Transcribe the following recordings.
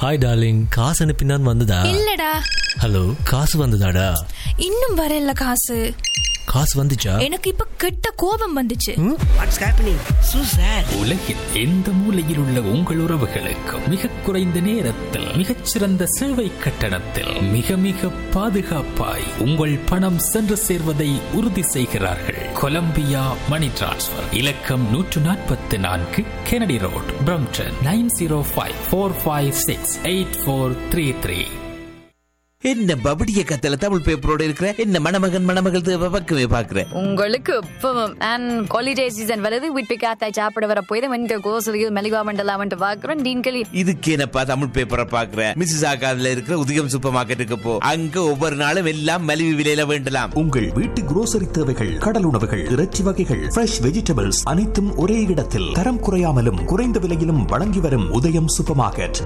hi darling காசு அனுப்பினான் வந்ததா இல்லடா ஹலோ காசு வந்ததாடா இன்னும் வரல காசு காசு வந்துச்சா எனக்கு இப்ப கெட்ட கோபம் வந்துச்சு வாட்ஸ் ஹேப்பனிங் சூ சார் உலகில் எந்த மூலையில் உள்ள உங்கள் உறவுகளுக்கு மிக குறைந்த நேரத்தில் மிகச்சிறந்த சேவை கட்டணத்தில் மிக மிக பாதுகாப்பாய் உங்கள் பணம் சென்று சேர்வதை உறுதி செய்கிறார்கள் கொலம்பியா மணி டிரான்ஸ்ஃபர் இலக்கம் நூற்று நாற்பத்தி நான்கு Kennedy road Brampton nine zero five four five six eight four three three என்ன பபடிய கத்தல தமிழ் பேப்பரோட இருக்கிற என்ன மணமகன் மணமகள் தேவை பக்கமே பாக்குறேன் உங்களுக்கு இப்பவும் அண்ட் ஹாலிடே சீசன் வருது வீட்டு காத்தாய் சாப்பிட வர போய் வந்து கோசலியில் மெலிவா மண்டலா வந்து பாக்குறோம் டீன்களி இதுக்கு என்னப்பா தமிழ் பேப்பரை பாக்குறேன் மிஸ்ஸஸ் ஆகாதுல இருக்கிற உதயம் சூப்பர் மார்க்கெட்டுக்கு போ அங்க ஒவ்வொரு நாளும் எல்லாம் மலிவு விலையில வேண்டலாம் உங்கள் வீட்டு குரோசரி தேவைகள் கடல் உணவுகள் இறைச்சி வகைகள் ஃப்ரெஷ் வெஜிடபிள்ஸ் அனைத்தும் ஒரே இடத்தில் தரம் குறையாமலும் குறைந்த விலையிலும் வழங்கி வரும் உதயம் super market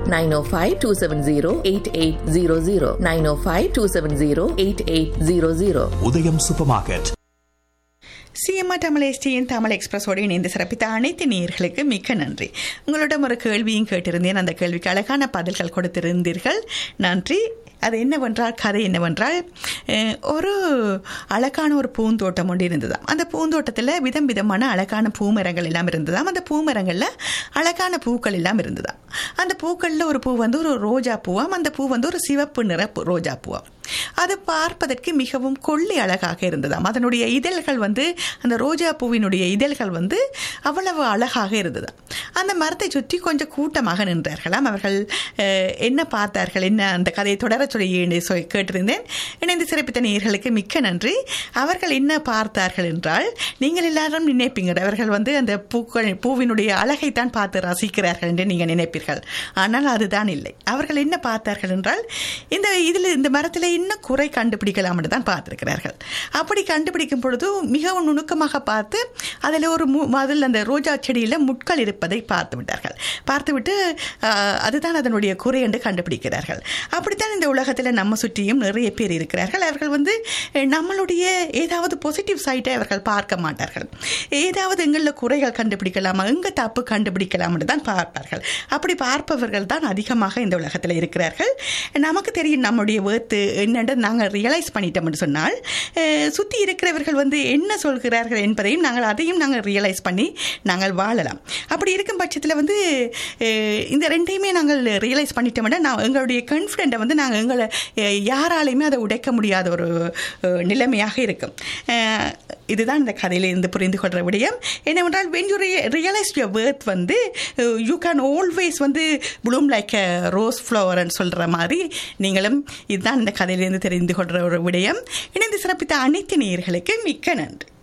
905-270-8800 905-270-8800 Udayam super market CMR Tamil எஸ்டியின் தமிழ் எக்ஸ்பிரஸோடு இணைந்து சிறப்பித்த அனைத்து நேயர்களுக்கு மிக்க நன்றி உங்களிடம் ஒரு கேள்வியும் கேட்டிருந்தேன் அந்த கேள்விக்கு அழகான பதில்கள் கொடுத்திருந்தீர்கள் நன்றி அது என்னவென்றால் கதை என்னவென்றால் அஹ், ஒரு அழகான ஒரு பூந்தோட்டம் ஒன்று இருந்ததாம் அந்த பூந்தோட்டத்தில் விதம் விதமான அழகான பூமரங்கள் எல்லாம் இருந்ததாம் அந்த பூமரங்களில் அழகான பூக்கள் எல்லாம் இருந்ததாம் அந்த பூக்களில் ஒரு பூ வந்து ஒரு ரோஜா பூவாம் அந்த பூ வந்து ஒரு சிவப்பு நிற பூ- ரோஜா பூவாம் அது பார்ப்பதற்கு மிகவும் கொள்ளி அழகாக இருந்ததாம் அதனுடைய இதழ்கள் வந்து அந்த ரோஜா பூவினுடைய இதழ்கள் வந்து அவ்வளவு அழகாக இருந்ததாம் அந்த மரத்தை சுற்றி கொஞ்சம் கூட்டமாக நின்றார்களாம் அவர்கள் அஹ், என்ன பார்த்தார்கள் என்ன அந்த கதையை தொடர சொல்லி என்று சொ- கேட்டிருந்தேன் இணைந்து சிறப்பித்த நேயர்களுக்கு மிக்க நன்றி அவர்கள் என்ன பார்த்தார்கள் என்றால் நீங்கள் எல்லாரும் நினைப்பீங்க அவர்கள் வந்து அந்த பூக்கள் பூவினுடைய அழகைத்தான் பார்த்து ரசிக்கிறார்கள் என்று நீங்கள் நினைப்பீர்கள் ஆனால் அதுதான் இல்லை அவர்கள் என்ன பார்த்தார்கள் என்றால் இந்த இதில் இந்த மரத்தில் இன்னும் குறை கண்டுபிடிக்கலாம் என்று தான் பார்த்திருக்கிறார்கள் அப்படி கண்டுபிடிக்கும் பொழுது மிகவும் நுணுக்கமாக பார்த்து அதில் ஒரு மு அதில் அந்த ரோஜா செடியில் முட்கள் இருப்பதை பார்த்து விட்டார்கள் பார்த்துவிட்டு ஆஹ், அதுதான் அதனுடைய குறை என்று கண்டுபிடிக்கிறார்கள் அப்படித்தான் இந்த உலகத்தில் நம்ம சுற்றியும் நிறைய பேர் இருக்கிறார்கள் அவர்கள் வந்து அஹ், நம்மளுடைய ஏதாவது பாசிட்டிவ் சைட்டை அவர்கள் பார்க்க மாட்டார்கள் ஏதாவது எங்களில் குறைகள் கண்டுபிடிக்கலாமா எங்கே தப்பு கண்டுபிடிக்கலாம் என்று தான் பார்ப்பார்கள் அப்படி பார்ப்பவர்கள் தான் அதிகமாக இந்த உலகத்தில் இருக்கிறார்கள் நமக்கு தெரியும் நம்முடைய வேர்த்து என்னென்று நாங்கள் ரியலைஸ் பண்ணிட்டோம்னு சொன்னால் சுற்றி இருக்கிறவர்கள் வந்து என்ன சொல்கிறார்கள் என்பதையும் நாங்கள் அதையும் நாங்கள் ரியலைஸ் பண்ணி நாங்கள் வாழலாம் அப்படி இருக்கும் பட்சத்தில் வந்து அஹ், இந்த ரெண்டையுமே நாங்கள் ரியலைஸ் பண்ணிட்டோம்னா நான் எங்களுடைய கான்ஃபிடென்ட்டை வந்து நாங்கள் எங்களை அஹ், யாராலையுமே அதை உடைக்க முடியாத ஒரு அஹ், நிலைமையாக இருக்கும் அஹ், இதுதான் இந்த கதையிலிருந்து புரிந்து கொள்கிற விடயம் என்னவென்றால் when you realise your worth வந்து யூ கேன் ஆல்வேஸ் வந்து ப்ளூம் லைக் அ ரோஸ் ஃப்ளவர்னு சொல்கிற மாதிரி நீங்களும் இதுதான் இந்த கதையிலிருந்து தெரிந்து கொள்கிற ஒரு விடயம் இணைந்து சிறப்பித்த அனைத்து நேயர்களுக்கு மிக்க நன்றி